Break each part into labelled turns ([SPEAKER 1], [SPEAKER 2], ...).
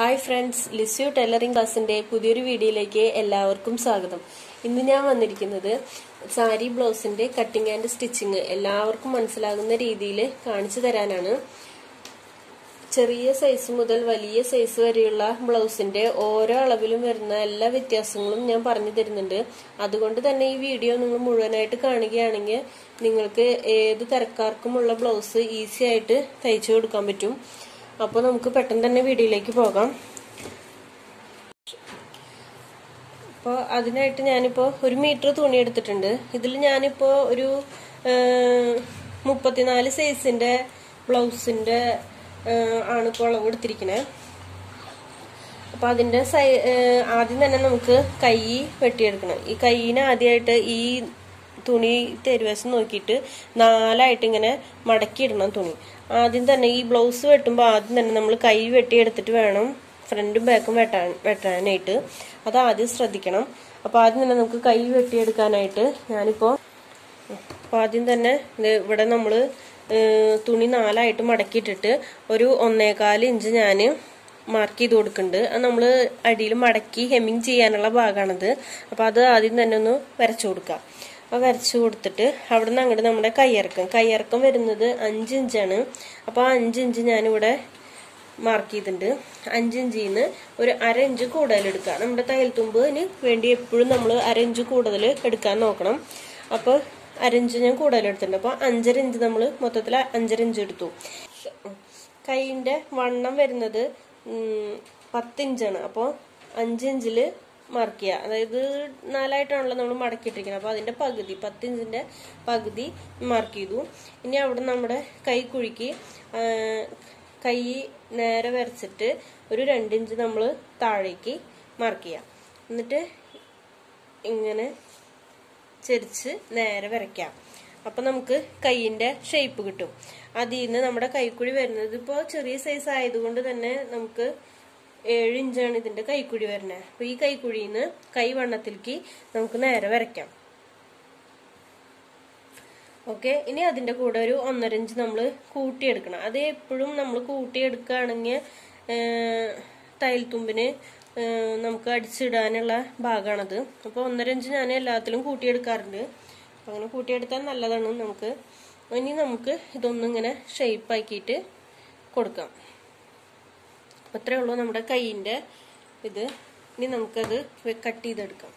[SPEAKER 1] Hi friends Lisieux tailoring ക്ലാസ്സിന്റെ പുതിയൊരു വീഡിയോയിലേക്ക് എല്ലാവർക്കും സ്വാഗതം ഇന്ന് ഞാൻ വന്നിരിക്കുന്നത് സാരി ബ്ലൗസിന്റെ കട്ടിംഗ് ആൻഡ് സ്റ്റിച്ചിങ് എല്ലാവർക്കും മനസ്സിലാകുന്ന രീതിയിൽ കാണിച്ചു തരാനാണ് ചെറിയ സൈസ് മുതൽ വലിയ സൈസ് വരെയുള്ള ബ്ലൗസിന്റെ ഓരോ അളവിലും വരുന്ന എല്ലാ വ്യത്യാസങ്ങളും ഞാൻ പറഞ്ഞു തരുന്നുണ്ട് അതുകൊണ്ട് തന്നെ ഈ വീഡിയോ നിങ്ങൾ മുഴുവനായിട്ട് കാണുകയാണെങ്കിൽ നിങ്ങൾക്ക് ഏത് തരക്കാർക്കുമുള്ള ബ്ലൗസ് ഈസി ആയിട്ട് തയ്ച്ചു കൊടുക്കാൻ പറ്റും അപ്പോൾ നമുക്ക് പെട്ടെന്ന് തന്നെ വീഡിയോയിലേക്ക് പോകാം അപ്പോൾ അതിനായിട്ട് ഞാനിപ്പോൾ ഒരു മീറ്റർ തുണി എടുത്തിട്ടുണ്ട് ഇതിൽ ഞാനിപ്പോൾ ഒരു മുപ്പത്തിനാല് സൈസിന്റെ ബ്ലൗസിന്റെ ആണ് ഇപ്പോൾ അളവ് എടുത്തിരിക്കണേ അപ്പൊ അതിന്റെ സൈ ആദ്യം തന്നെ നമുക്ക് കൈ വെട്ടിയെടുക്കണം ഈ കൈയിന് ആദ്യമായിട്ട് ഈ തുണി തെരുവശം നോക്കിയിട്ട് നാലായിട്ട് ഇങ്ങനെ മടക്കിയിടണം തുണി ആദ്യം തന്നെ ഈ ബ്ലൗസ് വെട്ടുമ്പോൾ ആദ്യം തന്നെ നമ്മൾ കൈ വെട്ടിയെടുത്തിട്ട് വേണം ഫ്രണ്ടും ബാക്കും വെട്ടാൻ വെട്ടാനായിട്ട് അത് ആദ്യം ശ്രദ്ധിക്കണം അപ്പോൾ ആദ്യം തന്നെ നമുക്ക് കൈ വെട്ടിയെടുക്കാനായിട്ട് ഞാനിപ്പോൾ അപ്പോൾ ആദ്യം തന്നെ ഇവിടെ നമ്മൾ തുണി നാലായിട്ട് മടക്കിയിട്ടിട്ട് ഒരു ഒന്നേകാൽ ഇഞ്ച് ഞാൻ മാർക്ക് ചെയ്ത് കൊടുക്കുന്നുണ്ട് അത് നമ്മൾ അടിയിൽ മടക്കി ഹെമ്മിങ് ചെയ്യാനുള്ള ഭാഗമാണത് അപ്പോൾ അത് ആദ്യം തന്നെ ഒന്ന് വരച്ചു കൊടുക്കാം അപ്പോൾ വരച്ചു കൊടുത്തിട്ട് അവിടെ നിന്ന് അങ്ങോട്ട് നമ്മുടെ കയ്യിറക്കം കയ്യിറക്കം വരുന്നത് അഞ്ച് ഇഞ്ചാണ് അപ്പോൾ ആ അഞ്ച് ഇഞ്ച് ഞാനിവിടെ മാർക്ക് ചെയ്തിട്ടുണ്ട് അഞ്ച് ഇഞ്ചിൽ നിന്ന് ഒരു അര ഇഞ്ച് കൂടുതൽ എടുക്കുക നമ്മുടെ തയ്യൽ തുമ്പിന് വേണ്ടി എപ്പോഴും നമ്മൾ അര ഇഞ്ച് കൂടുതൽ എടുക്കാൻ നോക്കണം അപ്പോൾ അരഞ്ച് ഞാൻ കൂടുതൽ എടുത്തിട്ടുണ്ട് അപ്പോൾ അഞ്ചര ഇഞ്ച് നമ്മൾ മൊത്തത്തിൽ അഞ്ചര ഇഞ്ച് എടുത്തു കൈയിൻ്റെ വണ്ണം വരുന്നത് പത്തിഞ്ചാണ് അപ്പോൾ അഞ്ച് ഇഞ്ചിൽ മാർക്ക് ചെയ്യുക അതായത് നാലായിട്ടാണല്ലോ നമ്മൾ മടക്കിയിട്ടിരിക്കുന്നത് അപ്പോൾ അതിൻ്റെ പകുതി പത്തിഞ്ചിൻ്റെ പകുതി മാർക്ക് ചെയ്തു ഇനി അവിടെ നമ്മുടെ കൈ കുഴിക്ക് കൈ നേരെ വരച്ചിട്ട് ഒരു രണ്ടിഞ്ച് നമ്മൾ താഴേക്ക് മാർക്ക് ചെയ്യാം എന്നിട്ട് ഇങ്ങനെ ചെരിച്ച് നേരെ വരയ്ക്കാം അപ്പൊ നമുക്ക് കൈയിന്റെ ഷേപ്പ് കിട്ടും അതിൽ നിന്ന് നമ്മുടെ കൈക്കുഴി വരുന്നത് ഇപ്പോൾ ചെറിയ സൈസ് ആയതുകൊണ്ട് തന്നെ നമുക്ക് ഏഴ് ഇഞ്ചാണ് ഇതിന്റെ കൈക്കുഴി വരുന്നത് അപ്പൊ ഈ കൈക്കുഴിയിൽ നിന്ന് കൈ വണ്ണത്തിലേക്ക് നമുക്ക് നേരെ വരയ്ക്കാം ഓക്കെ ഇനി അതിന്റെ കൂടെ ഒരു ഒന്നര ഇഞ്ച് നമ്മൾ കൂട്ടിയെടുക്കണം അത് എപ്പോഴും നമ്മൾ കൂട്ടിയെടുക്കുകയാണെങ്കിൽ തയ്യൽ തുമ്പിന് നമുക്ക് അടിച്ചിടാനുള്ള ഭാഗമാണത് അപ്പോൾ ഒന്നര ഇഞ്ച് ഞാൻ എല്ലാത്തിലും കൂട്ടിയെടുക്കാറുണ്ട് അപ്പം അങ്ങനെ കൂട്ടിയെടുത്താൽ നല്ലതാണ് നമുക്ക് ഇനി നമുക്ക് ഇതൊന്നും ഇങ്ങനെ ഷേപ്പ് ആക്കിയിട്ട് കൊടുക്കാം അപ്പം അത്രേ ഉള്ളൂ നമ്മുടെ കൈയിൻ്റെ ഇത് ഇനി നമുക്കത് കട്ട് ചെയ്തെടുക്കാം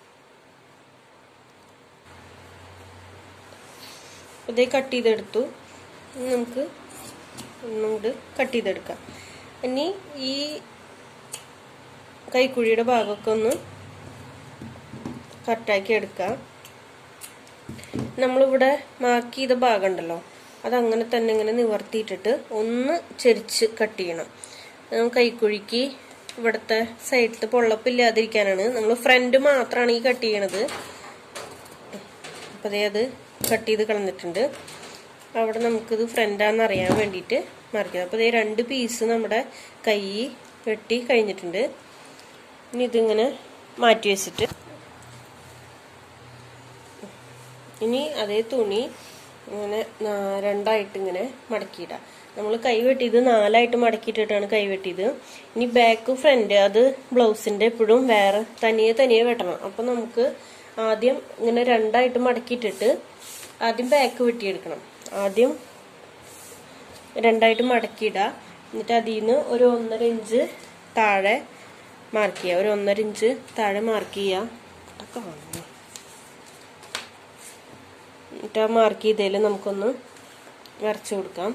[SPEAKER 1] ഇത് കട്ട് ചെയ്തെടുത്തു നമുക്ക് ഒന്നും കൂടി കട്ട് ചെയ്തെടുക്കാം ഇനി ഈ കൈക്കുഴിയുടെ ഭാഗമൊക്കെ ഒന്ന് കട്ടാക്കി എടുക്കാം നമ്മളിവിടെ മാർക്ക് ചെയ്ത ഭാഗം ഉണ്ടല്ലോ അതങ്ങനെ തന്നെ ഇങ്ങനെ നിവർത്തിയിട്ടിട്ട് ഒന്ന് ചെരിച്ച് കട്ട് ചെയ്യണം കൈക്കുഴിക്ക് ഇവിടുത്തെ സൈഡിലത്തെ പൊള്ളപ്പില്ലാതിരിക്കാനാണ് നമ്മൾ ഫ്രണ്ട് മാത്രമാണ് ഈ കട്ട് ചെയ്യണത് അപ്പം അതേ അത് കട്ട് ചെയ്ത് കളഞ്ഞിട്ടുണ്ട് അവിടെ നമുക്കിത് ഫ്രണ്ടാന്ന് അറിയാൻ വേണ്ടിയിട്ട് മാർക്ക് ചെയ്ത് അപ്പോൾ ഇതേ രണ്ട് പീസ് നമ്മുടെ കൈ വെട്ടി കഴിഞ്ഞിട്ടുണ്ട് ഇനി ഇതിങ്ങനെ മാറ്റി വെച്ചിട്ട് ഇനി അതേ തുണി ഇങ്ങനെ രണ്ടായിട്ട് ഇങ്ങനെ മടക്കിയിടാം നമ്മൾ കൈ വെട്ടിയത് നാലായിട്ട് മടക്കിയിട്ടിട്ടാണ് കൈ വെട്ടിയത് ഇനി ബാക്ക് ഫ്രണ്ട് അത് ബ്ലൗസിന്റെ എപ്പോഴും വേറെ തനിയെ തനിയെ വെട്ടണം അപ്പൊ നമുക്ക് ആദ്യം ഇങ്ങനെ രണ്ടായിട്ട് മടക്കിയിട്ടിട്ട് ആദ്യം ബാക്ക് വെട്ടിയെടുക്കണം ആദ്യം രണ്ടായിട്ട് മടക്കിയിടുക എന്നിട്ട് അതിൽ നിന്ന് ഒരു ഒന്നര ഇഞ്ച് താഴെ മാർക്ക് ചെയ്യുക ഒരു ഒന്നര ഇഞ്ച് താഴെ മാർക്ക് ചെയ്യുക കാണുന്നു എന്നിട്ട് ആ മാർക്ക് ചെയ്തതിൽ നമുക്കൊന്ന് വരച്ചു കൊടുക്കാം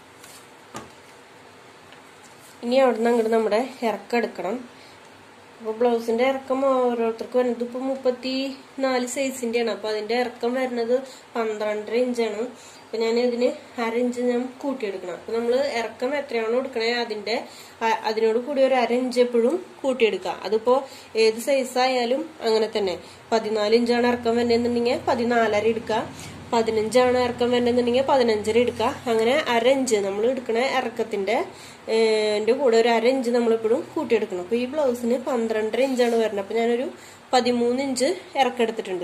[SPEAKER 1] ഇനി അവിടെ നിന്ന് അങ്ങോട്ട് നമ്മുടെ ഇറക്കം എടുക്കണം അപ്പോൾ ബ്ലൗസിന്റെ ഇറക്കം ഓരോരുത്തർക്ക് വരുന്നത് ഇപ്പോൾ മുപ്പത്തി നാല് സൈസിന്റെയാണ് അപ്പോൾ അതിന്റെ ഇറക്കം വരുന്നത് പന്ത്രണ്ടര ഇഞ്ചാണ് അപ്പൊ ഞാൻ ഇതിന് അര ഇഞ്ച് ഞാൻ കൂട്ടിയെടുക്കണം അപ്പൊ നമ്മൾ ഇറക്കം എത്രയാണോ എടുക്കണേ അതിന്റെ അതിനോട് കൂടി ഒരു അര ഇഞ്ച് എപ്പോഴും കൂട്ടിയെടുക്കുക അതിപ്പോ ഏത് സൈസ് ആയാലും അങ്ങനെ തന്നെ പതിനാല് ഇഞ്ചാണ് ഇറക്കം വരുന്നതെന്നുണ്ടെങ്കിൽ പതിനാലര എടുക്കുക പതിനഞ്ചാണ് ഇറക്കം വരുന്നതെന്നുണ്ടെങ്കിൽ പതിനഞ്ചര എടുക്കുക അങ്ങനെ അര ഇഞ്ച് നമ്മൾ എടുക്കണ ഇറക്കത്തിന്റെ എൻ്റെ കൂടെ ഒരു അര ഇഞ്ച് നമ്മളെപ്പോഴും കൂട്ടിയെടുക്കണം അപ്പോൾ ഈ ബ്ലൗസിന് പന്ത്രണ്ടര ഇഞ്ചാണ് വരുന്നത് അപ്പോൾ ഞാനൊരു പതിമൂന്ന് ഇഞ്ച് ഇറക്കം എടുത്തിട്ടുണ്ട്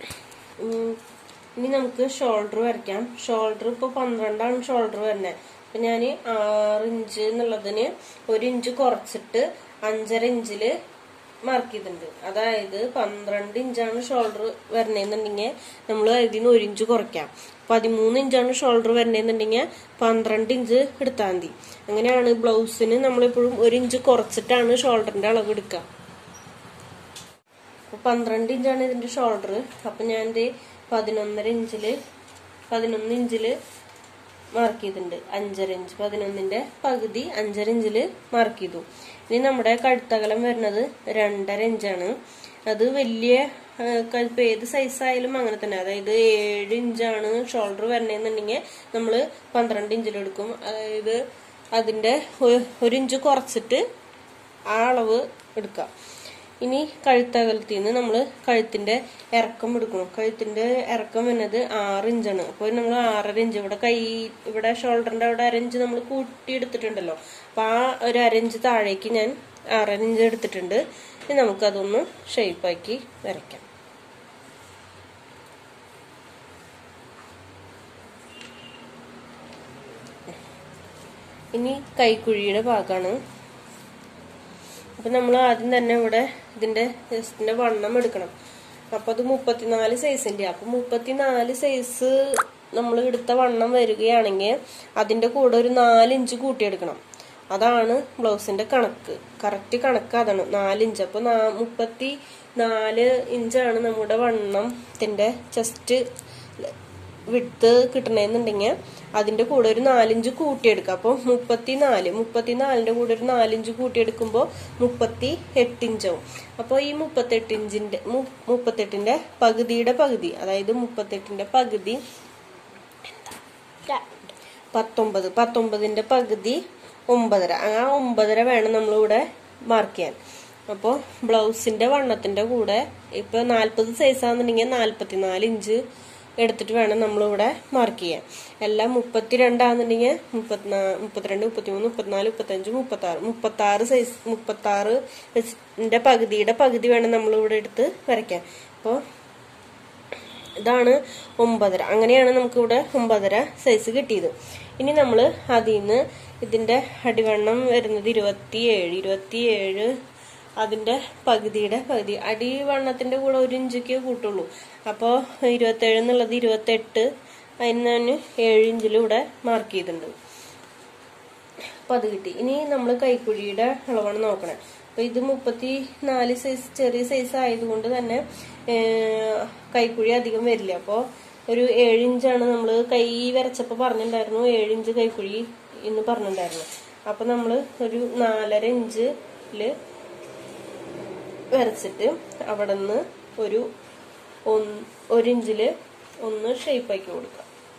[SPEAKER 1] ഇനി നമുക്ക് ഷോൾഡർ വരയ്ക്കാം ഷോൾഡർ ഇപ്പോൾ പന്ത്രണ്ടാണ് ഷോൾഡർ വരുന്നത് അപ്പൊ ഞാൻ ആറ് ഇഞ്ച് എന്നുള്ളതിന് ഒരു ഇഞ്ച് കുറച്ചിട്ട് അഞ്ചര ഇഞ്ചില് മാർക്ക് ചെയ്തിട്ടുണ്ട് അതായത് പന്ത്രണ്ട് ഇഞ്ചാണ് ഷോൾഡർ വരണേന്നുണ്ടെങ്കിൽ നമ്മൾ അതിൽ നിന്ന് ഒരു ഇഞ്ച് കുറയ്ക്കാം പതിമൂന്ന് ഇഞ്ചാണ് ഷോൾഡർ വരണേന്നുണ്ടെങ്കിൽ പന്ത്രണ്ട് ഇഞ്ച് എടുത്താൽ മതി അങ്ങനെയാണ് ബ്ലൗസിന് നമ്മളെപ്പോഴും ഒരു ഇഞ്ച് കുറച്ചിട്ടാണ് ഷോൾഡറിന്റെ അളവ് എടുക്കുക അപ്പൊ പന്ത്രണ്ട് ഇഞ്ചാണ് ഇതിന്റെ ഷോൾഡർ അപ്പൊ ഞാൻ ഇത് പതിനൊന്നര ഇഞ്ചില് പതിനൊന്ന് ഇഞ്ചില് മാർക്ക് ചെയ്തിട്ടുണ്ട് അഞ്ചര ഇഞ്ച് പതിനൊന്നിന്റെ പകുതി അഞ്ചര ഇഞ്ചില് മാർക്ക് ചെയ്തു ഇനി നമ്മുടെ കഴുത്തകലം വരുന്നത് രണ്ടര ഇഞ്ചാണ് അത് വലിയ ഇപ്പൊ ഏത് സൈസ് ആയാലും അങ്ങനെ തന്നെ അതായത് ഏഴ് ഇഞ്ചാണ് ഷോൾഡർ വരണേന്നുണ്ടെങ്കിൽ നമ്മൾ പന്ത്രണ്ട് ഇഞ്ചിലെടുക്കും അതായത് അതിന്റെ ഒ- ഒരു ഇഞ്ച് കുറച്ചിട്ട് ആ അളവ് എടുക്കാം ഇനി കഴുത്തകലത്തിൽ നിന്ന് നമ്മൾ കഴുത്തിന്റെ ഇറക്കം എടുക്കണം കഴുത്തിന്റെ ഇറക്കം വരുന്നത് ആറ് ഇഞ്ചാണ് അപ്പോൾ നമ്മൾ ആറര ഇഞ്ച് ഇവിടെ കൈ ഇവിടെ ഷോൾഡറിന്റെ അവിടെ അരഞ്ച് നമ്മൾ കൂട്ടി എടുത്തിട്ടുണ്ടല്ലോ അപ്പൊ ആ ഒരു അരഞ്ച് താഴേക്ക് ഞാൻ ആറര ഇഞ്ച് എടുത്തിട്ടുണ്ട് ഇനി നമുക്കതൊന്ന് ഷേപ്പാക്കി വരയ്ക്കാം ഇനി കൈക്കുഴിയുടെ ഭാഗമാണ് അപ്പൊ നമ്മൾ ആദ്യം തന്നെ ഇവിടെ ഇതിന്റെ ജസ്റ്റിന്റെ വണ്ണം എടുക്കണം അപ്പൊ അത് മുപ്പത്തിനാല് സൈസിന്റെ അപ്പൊ മുപ്പത്തിനാല് സൈസ് നമ്മൾ എടുത്ത വണ്ണം വരികയാണെങ്കിൽ അതിന്റെ കൂടെ ഒരു നാല് ഇഞ്ച് കൂട്ടിയെടുക്കണം അതാണ് ബ്ലൗസിന്റെ കണക്ക് കറക്റ്റ് കണക്ക് അതാണ് നാല് ഇഞ്ച് അപ്പൊ നാ- മുപ്പത്തി നാല് ഇഞ്ചാണ് നമ്മുടെ വണ്ണത്തിന്റെ ചെസ്റ്റ് വിട്ട് കിട്ടണമെന്നുണ്ടെങ്കിൽ അതിന്റെ കൂടെ ഒരു നാലിഞ്ച് കൂട്ടിയെടുക്കുക അപ്പോൾ മുപ്പത്തിനാല് മുപ്പത്തിനാലിന്റെ കൂടെ ഒരു നാലിഞ്ച് കൂട്ടിയെടുക്കുമ്പോൾ മുപ്പത്തി എട്ട് ഇഞ്ചാവും അപ്പോൾ ഈ മുപ്പത്തെട്ട് ഇഞ്ചിന്റെ മു- മുപ്പത്തെട്ടിന്റെ പകുതിയുടെ പകുതി അതായത് മുപ്പത്തെട്ടിന്റെ പകുതി പത്തൊമ്പത് പത്തൊമ്പതിന്റെ പകുതി ഒമ്പതര ആ ഒമ്പതര വേണം നമ്മളിവിടെ മാർക്ക് ചെയ്യാൻ അപ്പോൾ ബ്ലൗസിന്റെ വണ്ണത്തിന്റെ കൂടെ ഇപ്പൊ നാൽപ്പത് സൈസ് ആണെന്നുണ്ടെങ്കിൽ നാൽപ്പത്തിനാല് ഇഞ്ച് എടുത്തിട്ട് വേണം നമ്മളിവിടെ മാർക്ക് ചെയ്യാൻ എല്ലാം മുപ്പത്തിരണ്ടാണെന്നുണ്ടെങ്കിൽ മുപ്പത്തിനാ മുപ്പത്തിരണ്ട് മുപ്പത്തിമൂന്ന് മുപ്പത്തിനാല് മുപ്പത്തഞ്ച് മുപ്പത്തി ആറ് മുപ്പത്തി ആറ് സൈസ് മുപ്പത്തി ആറ് പകുതിയുടെ പകുതി വേണം നമ്മളിവിടെ എടുത്ത് വരയ്ക്കാൻ അപ്പോൾ ഇതാണ് ഒമ്പതര അങ്ങനെയാണ് നമുക്കിവിടെ ഒമ്പതര സൈസ് കിട്ടിയത് ഇനി നമ്മൾ അതിൽ നിന്ന് ഇതിന്റെ അടിവണ്ണം വരുന്നത് ഇരുപത്തിയേഴ് ഇരുപത്തിയേഴ് അതിന്റെ പകുതിയുടെ പകുതി അടിവണ്ണത്തിന്റെ കൂടെ ഒരു ഇഞ്ചൊക്കെ കൂട്ടുള്ളൂ അപ്പോൾ ഇരുപത്തേഴ് എന്നുള്ളത് ഇരുപത്തെട്ട് അതിന് ഞാൻ ഏഴ് ഇഞ്ചിലൂടെ മാർക്ക് ചെയ്തിട്ടുണ്ട് അപ്പൊ അത് കിട്ടി ഇനി നമ്മൾ കൈക്കുഴിയുടെ അളവാണ് നോക്കണേ അപ്പൊ ഇത് മുപ്പത്തി നാല് സൈസ് ചെറിയ സൈസ് ആയതുകൊണ്ട് തന്നെ ഏഹ്, കൈക്കുഴി അധികം വരില്ല അപ്പോൾ ഒരു ഏഴ് ഇഞ്ചാണ് നമ്മൾ കൈ വരച്ചപ്പോൾ പറഞ്ഞിട്ടുണ്ടായിരുന്നു ഏഴ് ഇഞ്ച് കൈക്കുഴി എന്ന് പറഞ്ഞിട്ടുണ്ടായിരുന്നു അപ്പൊ നമ്മൾ ഒരു നാലര ഇഞ്ചില് വരച്ചിട്ട് അവിടെ നിന്ന് ഒരു ഒന്ന് ഒരു ഇഞ്ചില് ഒന്ന് ഷേപ്പാക്കി കൊടുക്കുക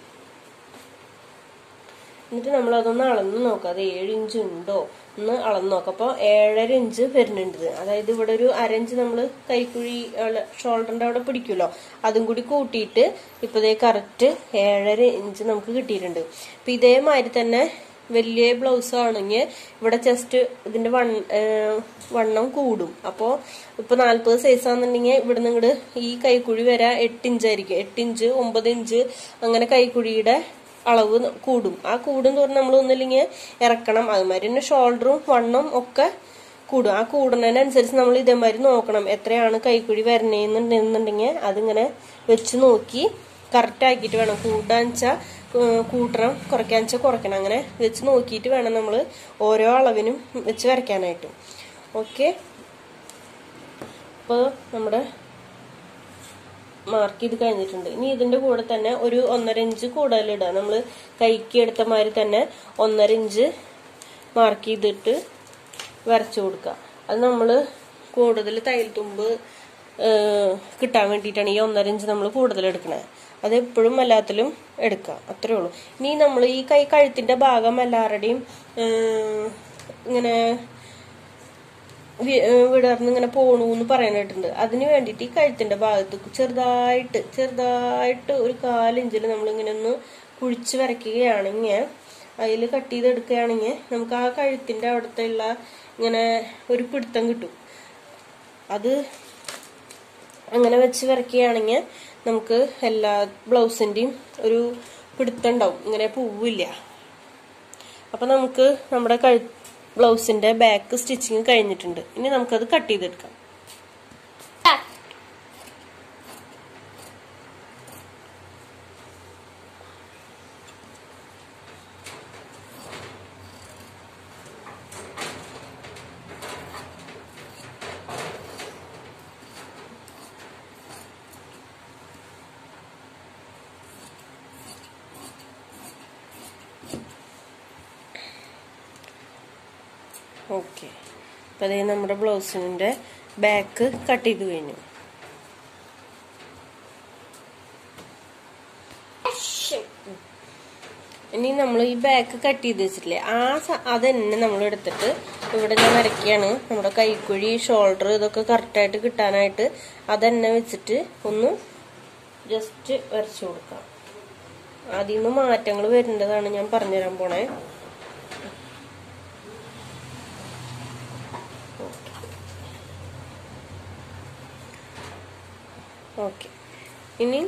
[SPEAKER 1] എന്നിട്ട് നമ്മൾ അതൊന്ന് അളന്ന് നോക്കാം അത് ഏഴ് ഇഞ്ച് ഉണ്ടോ ഒന്ന് അളന്ന് നോക്കാം അപ്പോൾ ഏഴര ഇഞ്ച് വരുന്നുണ്ട് ഇത്. അതായത് ഇവിടെ ഒരു അരഞ്ച് നമ്മൾ കൈക്കുഴി ഷോൾഡറിന്റെ അവിടെ പിടിക്കുമല്ലോ അതും കൂടി കൂട്ടിയിട്ട് ഇപ്പൊ ഇതേ കറക്റ്റ് ഏഴര ഇഞ്ച് നമുക്ക് കിട്ടിയിട്ടുണ്ട് അപ്പൊ ഇതേമാതിരി തന്നെ വലിയ ബ്ലൗസ് ആണെങ്കിൽ ഇവിടെ ജസ്റ്റ് ഇതിന്റെ വൺ ഏഹ് വണ്ണം കൂടും അപ്പോൾ ഇപ്പൊ നാല്പത് സൈസ് ആണെന്നുണ്ടെങ്കിൽ ഇവിടെ നിങ്ങട് ഈ കൈക്കുഴി വരെ എട്ട് ഇഞ്ചായിരിക്കും എട്ട് ഇഞ്ച് ഒമ്പത് ഇഞ്ച് അങ്ങനെ കൈക്കുഴിയുടെ അളവ് ന- കൂടും ആ കൂടും തോറും നമ്മൾ ഒന്നില്ലെങ്കിൽ ഇറക്കണം അതുമാതിരി തന്നെ ഷോൾഡറും വണ്ണം ഒക്കെ കൂടും ആ കൂടുന്നതിനനുസരിച്ച് നമ്മൾ ഇതേമാതിരി നോക്കണം എത്രയാണ് കൈക്കുഴി വരണേന്നുണ്ടെന്നുണ്ടെങ്കിൽ അതിങ്ങനെ വെച്ച് നോക്കി കറക്റ്റ് ആക്കിയിട്ട് വേണം കൂടാന്ന് വെച്ചാൽ കൂട്ടണം കുറയ്ക്കാൻ വെച്ചാൽ കുറയ്ക്കണം അങ്ങനെ വെച്ച് നോക്കിയിട്ട് വേണം നമ്മൾ ഓരോ അളവിനും വെച്ച് വരയ്ക്കാനായിട്ട് ഓക്കെ അപ്പോൾ നമ്മുടെ മാർക്ക് ചെയ്ത് കഴിഞ്ഞിട്ടുണ്ട് ഇനി ഇതിന്റെ കൂടെ തന്നെ ഒരു ഒന്നര ഇഞ്ച് കൂടുതൽ ഇടുക നമ്മൾ കൈക്ക് എടുത്ത മാതിരി തന്നെ ഒന്നര ഇഞ്ച് മാർക്ക് ചെയ്തിട്ട് വരച്ചു കൊടുക്കുക അത് നമ്മൾ കൂടുതൽ തയ്യൽ തുമ്പ് ഏഹ്, കിട്ടാൻ വേണ്ടിയിട്ടാണ് ഈ ഒന്നര ഇഞ്ച് നമ്മൾ കൂടുതൽ എടുക്കണത് അത് എപ്പോഴും എല്ലാത്തിലും എടുക്കുക അത്രേ ഉള്ളൂ ഇനി നമ്മൾ ഈ കൈ കഴുത്തിന്റെ ഭാഗം എല്ലാവരുടെയും ഏഹ്, ഇങ്ങനെ വി- ഏഹ് വിടർന്ന് ഇങ്ങനെ പോണു എന്ന് പറയാൻ കേട്ടിട്ടുണ്ട് അതിന് വേണ്ടിയിട്ട് ഈ കഴുത്തിന്റെ ഭാഗത്ത് ചെറുതായിട്ട് ചെറുതായിട്ട് ഒരു കാലിഞ്ചിൽ നമ്മൾ ഇങ്ങനെ ഒന്ന് കുഴിച്ച് വരയ്ക്കുകയാണെങ്കിൽ അതിൽ കട്ട് ചെയ്തെടുക്കുകയാണെങ്കിൽ നമുക്ക് ആ കഴുത്തിന്റെ അവിടുത്തെ ഉള്ള ഇങ്ങനെ ഒരു പിടുത്തം കിട്ടും അത് അങ്ങനെ വെച്ച് വരയ്ക്കുകയാണെങ്കിൽ നമുക്ക് എല്ലാ ബ്ലൗസിന്റെയും ഒരു പിടുത്തം ഉണ്ടാവും ഇങ്ങനെ പൂവില്ല അപ്പം നമുക്ക് നമ്മുടെ കഴു ബ്ലൗസിന്റെ ബാക്ക് സ്റ്റിച്ചിങ് കഴിഞ്ഞിട്ടുണ്ട് ഇനി നമുക്കത് കട്ട് ചെയ്തെടുക്കാം ഓക്കെ അപ്പം അതേ നമ്മുടെ ബ്ലൗസിൻ്റെ ബാക്ക് കട്ട് ചെയ്ത് കഴിഞ്ഞു ഇനി നമ്മൾ ഈ ബാക്ക് കട്ട് ചെയ്ത് വെച്ചിട്ടില്ലേ ആ സ- അത് തന്നെ നമ്മൾ എടുത്തിട്ട് ഇവിടെ ഞാൻ വരയ്ക്കുകയാണ് നമ്മുടെ കൈക്കുഴി ഷോൾഡർ ഇതൊക്കെ കറക്റ്റായിട്ട് കിട്ടാനായിട്ട് അത് തന്നെ വെച്ചിട്ട് ഒന്ന് ജസ്റ്റ് വരച്ചു കൊടുക്കാം അതിൽ നിന്ന് മാറ്റങ്ങൾ വരേണ്ടതാണ് ഞാൻ പറഞ്ഞുതരാൻ പോണേ ഓക്കെ ഇനി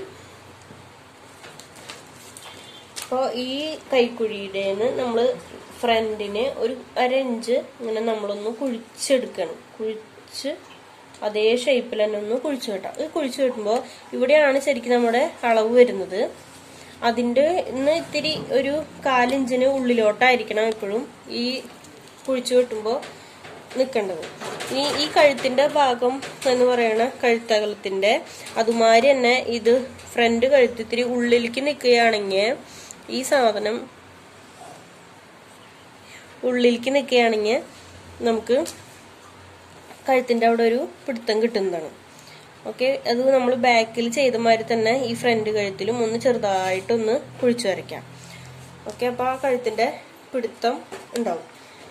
[SPEAKER 1] അപ്പോൾ ഈ കൈക്കുഴിയുടേന്ന് നമ്മൾ ഫ്രണ്ടിന് ഒരു അരഞ്ച് ഇങ്ങനെ നമ്മളൊന്ന് കുഴിച്ചെടുക്കണം കുഴിച്ച് അതേ ഷേപ്പിൽ തന്നെ ഒന്ന് കുഴിച്ചു കെട്ടാം ഇത് കുഴിച്ചു കെട്ടുമ്പോൾ ഇവിടെയാണ് ശരിക്കും നമ്മുടെ അളവ് വരുന്നത് അതിൻ്റെ ഇന്ന് ഇത്തിരി ഒരു കാലിഞ്ചിന് ഉള്ളിലോട്ടായിരിക്കണം എപ്പോഴും ഈ കുഴിച്ചു കെട്ടുമ്പോൾ നിൽക്കേണ്ടത് ഈ ഈ കഴുത്തിന്റെ ഭാഗം എന്ന് പറയുന്ന കഴുത്തകലത്തിന്റെ അതുമാതിരി തന്നെ ഇത് ഫ്രണ്ട് കഴുത്ത് ഇത്തിരി ഉള്ളിലേക്ക് നിൽക്കുകയാണെങ്കിൽ ഈ സാധനം ഉള്ളിലേക്ക് നിൽക്കുകയാണെങ്കിൽ നമുക്ക് കഴുത്തിന്റെ അവിടെ ഒരു പിടുത്തം കിട്ടുന്നതാണ് ഓക്കെ അത് നമ്മൾ ബാക്കിൽ ചെയ്ത മാതിരി തന്നെ ഈ ഫ്രണ്ട് കഴുത്തിലും ഒന്ന് ചെറുതായിട്ടൊന്ന് കുഴിച്ചു വരയ്ക്കാം ഓക്കെ അപ്പോൾ ആ കഴുത്തിന്റെ പിടുത്തം ഉണ്ടാവും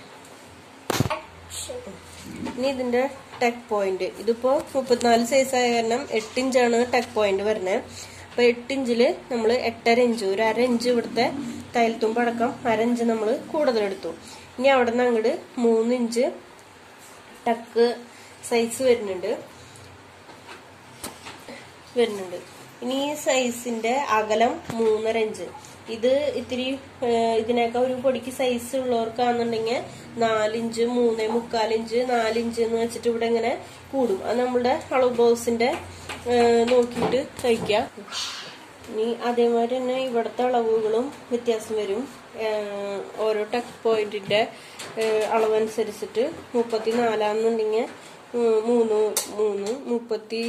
[SPEAKER 1] ഇനി ഇതിന്റെ ടെക് പോയിന്റ് ഇതിപ്പോ മുപ്പത്തിനാല് സൈസ് ആയ കാരണം എട്ട് ഇഞ്ചാണ് ടെക് പോയിന്റ് വരുന്നത് അപ്പൊ എട്ട് ഇഞ്ചില് നമ്മൾ എട്ടര ഇഞ്ച് ഒരു അര ഇഞ്ച് ഇവിടുത്തെ തയ്യൽത്തുമ്പ് അടക്കം അര ഇഞ്ച് നമ്മൾ കൂടുതൽ എടുത്തു ഇനി അവിടെ നിന്ന് അങ്ങോട്ട് മൂന്ന് ഇഞ്ച് ടക്ക് സൈസ് വരുന്നുണ്ട് വരുന്നുണ്ട് ഇനി ഈ സൈസിന്റെ അകലം മൂന്നര ഇഞ്ച് ഇത് ഇത്തിരി ഏഹ്, ഇതിനേക്കാൾ ഒരു പൊടിക്ക് സൈസ് ഉള്ളവർക്കാണെന്നുണ്ടെങ്കിൽ നാലിഞ്ച് മൂന്നേ മുക്കാലിഞ്ച് നാലിഞ്ച് എന്ന് വെച്ചിട്ട് ഇവിടെ ഇങ്ങനെ കൂടും അത് നമ്മളുടെ അളവ് ബ്ലൗസിന്റെ ഏഹ്, നോക്കിയിട്ട് കഴിക്കുക ഇനി അതേമാതിരി തന്നെ ഇവിടുത്തെ അളവുകളും വ്യത്യാസം വരും ഏഹ്, ഓരോ ടക്ക് പോയിന്റിന്റെ ഏഹ്, അളവനുസരിച്ചിട്ട് മുപ്പത്തി നാലാന്നുണ്ടെങ്കിൽ മൂന്ന് മൂന്ന് മുപ്പത്തി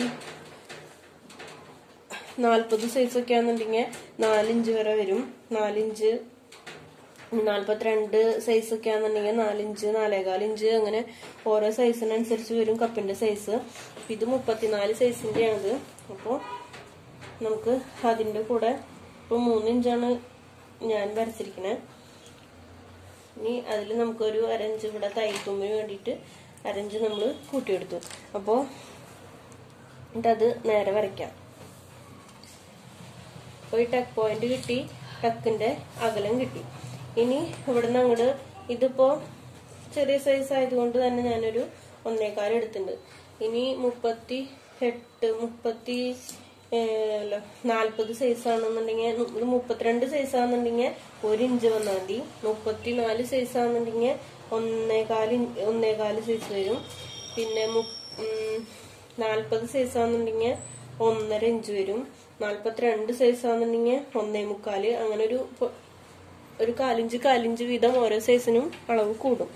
[SPEAKER 1] നാൽപ്പത് സൈസ് ഒക്കെ ആണെന്നുണ്ടെങ്കിൽ നാലിഞ്ച് വരെ വരും നാലിഞ്ച് നാൽപ്പത്തിരണ്ട് സൈസ് ഒക്കെ ആണെന്നുണ്ടെങ്കിൽ നാലിഞ്ച് നാലേകാൽ ഇഞ്ച് അങ്ങനെ ഓരോ സൈസിനനുസരിച്ച് വരും കപ്പിന്റെ സൈസ് ഇത് മുപ്പത്തിനാല് സൈസിന്റെ ആണിത് അപ്പോൾ നമുക്ക് അതിന്റെ കൂടെ ഇപ്പൊ മൂന്നിഞ്ചാണ് ഞാൻ വരച്ചിരിക്കണേ ഇനി അതിൽ നമുക്കൊരു അരഞ്ച് ഇവിടെ തയ്യൽത്തുമ്പിന് വേണ്ടിയിട്ട് അരഞ്ച് നമ്മൾ കൂട്ടിയെടുത്തു അപ്പോൾ എന്നിട്ടത് നേരെ വരയ്ക്കാം അപ്പോൾ ഈ ടക്ക് പോയിന്റ് കിട്ടി ടക്കിന്റെ അകലം കിട്ടി ഇനി ഇവിടുന്ന് അങ്ങോട്ട് ഇതിപ്പോ ചെറിയ സൈസ് ആയതുകൊണ്ട് തന്നെ ഞാനൊരു ഒന്നേക്കാൽ എടുത്തിട്ടുണ്ട് ഇനി മുപ്പത്തി എട്ട് മുപ്പത്തി അല്ല നാൽപ്പത് സൈസ് ആണെന്നുണ്ടെങ്കിൽ ഇത് മുപ്പത്തിരണ്ട് സൈസ് ആണെന്നുണ്ടെങ്കിൽ ഒരു ഇഞ്ച് വന്നാൽ മതി മുപ്പത്തി നാല് സൈസ് ആണെന്നുണ്ടെങ്കിൽ ഒന്നേകാല് ഇൻ- ഒന്നേകാല് സൈസ് വരും പിന്നെ മു- ഉം, നാൽപ്പത് സൈസ് ആണെന്നുണ്ടെങ്കിൽ ഒന്നര ഇഞ്ച് വരും നാൽപ്പത്തിരണ്ട് സൈസ് ആണെന്നുണ്ടെങ്കിൽ ഒന്നേ മുക്കാല് അങ്ങനെ ഒരു പൊ- ഒരു കാലിഞ്ച് കാലിഞ്ച് വീതം ഓരോ സൈസിനും അളവ് കൂടും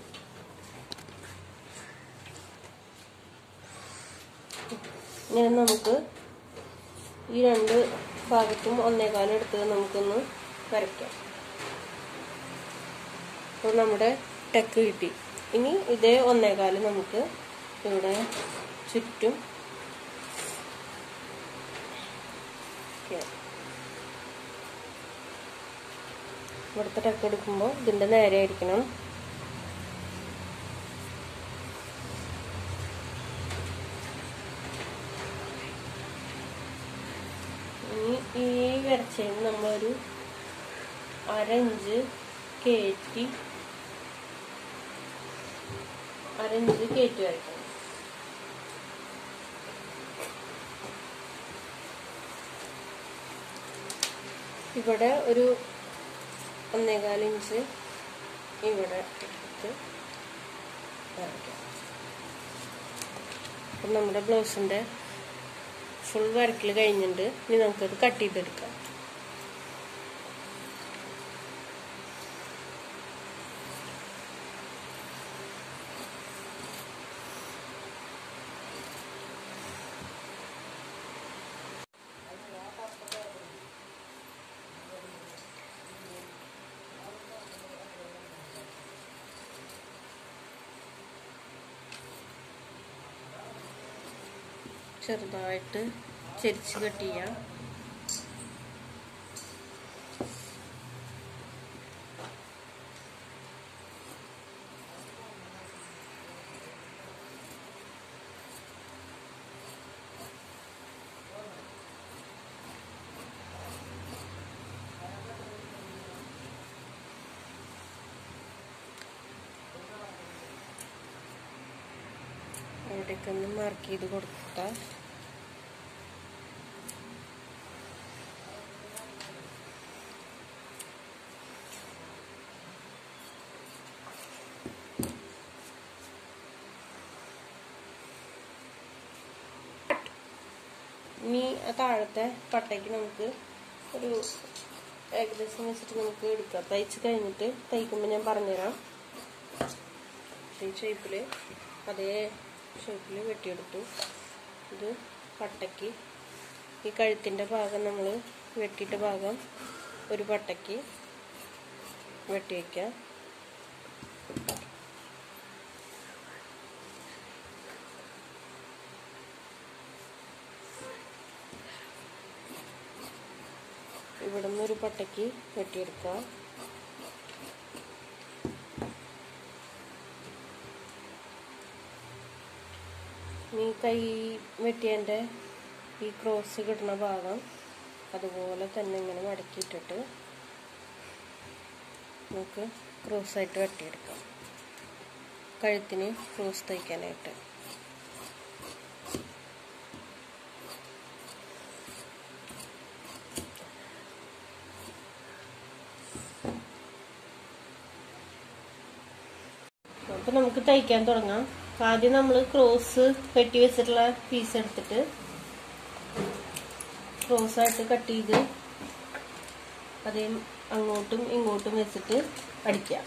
[SPEAKER 1] ഞാൻ നമുക്ക് ഈ രണ്ട് ഭാഗത്തും ഒന്നേകാലം എടുത്ത് നമുക്കൊന്ന് വരയ്ക്കാം അപ്പോൾ നമ്മുടെ ടെക്ക് കിട്ടി ഇനി ഇതേ ഒന്നേകാല് നമുക്ക് ഇവിടെ ചുറ്റും വയ്ക്കാം. ഇവിടുത്തെ ടക്ക് എടുക്കുമ്പോൾ ഇതിന്റെ നേരെ ആയിരിക്കണം ഇനി ഈ വരച്ചതിന് നമ്മളൊരു അരഞ്ച് കയറ്റി അരഞ്ച് കയറ്റി വരയ്ക്കണം ഇവിടെ ഒരു ഒന്നേകാൽ ഇഞ്ച് ഇവിടെ എടുത്ത് വരയ്ക്കാം അപ്പം നമ്മുടെ ബ്ലൗസിൻ്റെ ഫുൾ വരക്കൽ കഴിഞ്ഞിട്ടുണ്ട് ഇനി നമുക്കത് കട്ട് ചെയ്തെടുക്കാം ചെറുതായിട്ട് ചെരിച്ച് കട്ട് ചെയ്യാം അവിടേക്കൊന്ന് മാർക്ക് ചെയ്ത് കൊടുത്താൽ ഇനി ആ താഴത്തെ പട്ടയ്ക്ക് നമുക്ക് ഒരു ഏകദേശം വെച്ചിട്ട് നമുക്ക് എടുക്കാം തയ്ച്ച് കഴിഞ്ഞിട്ട് തയ്ക്കുമ്പോൾ ഞാൻ പറഞ്ഞുതരാം ഈ ഷേപ്പിൽ അതേ ഷേപ്പിൽ വെട്ടിയെടുത്തു ഇത് പട്ടയ്ക്ക് ഈ കഴുത്തിൻ്റെ ഭാഗം നമ്മൾ വെട്ടിയിട്ട ഭാഗം ഒരു പട്ടയ്ക്ക് വെട്ടി വയ്ക്കാം ഇവിടെ നിന്ന് ഒരു പട്ടയ്ക്ക് വെട്ടിയെടുക്കാം ഈ കൈ വെട്ടിയതിൻ്റെ ഈ ക്രോസ് കിട്ടുന്ന ഭാഗം അതുപോലെ തന്നെ ഇങ്ങനെ മടക്കിയിട്ടിട്ട് നമുക്ക് ക്രോസായിട്ട് വെട്ടിയെടുക്കാം കഴുത്തിന് ക്രോസ് തയ്ക്കാനായിട്ട് അപ്പൊ നമുക്ക് തയ്ക്കാൻ തുടങ്ങാം ആദ്യം നമ്മൾ ക്രോസ് വെട്ടി വെച്ചിട്ടുള്ള പീസ് എടുത്തിട്ട് ക്രോസ് ആയിട്ട് കട്ട് ചെയ്ത് അതേ അങ്ങോട്ടും ഇങ്ങോട്ടും വെച്ചിട്ട് അടിക്കാം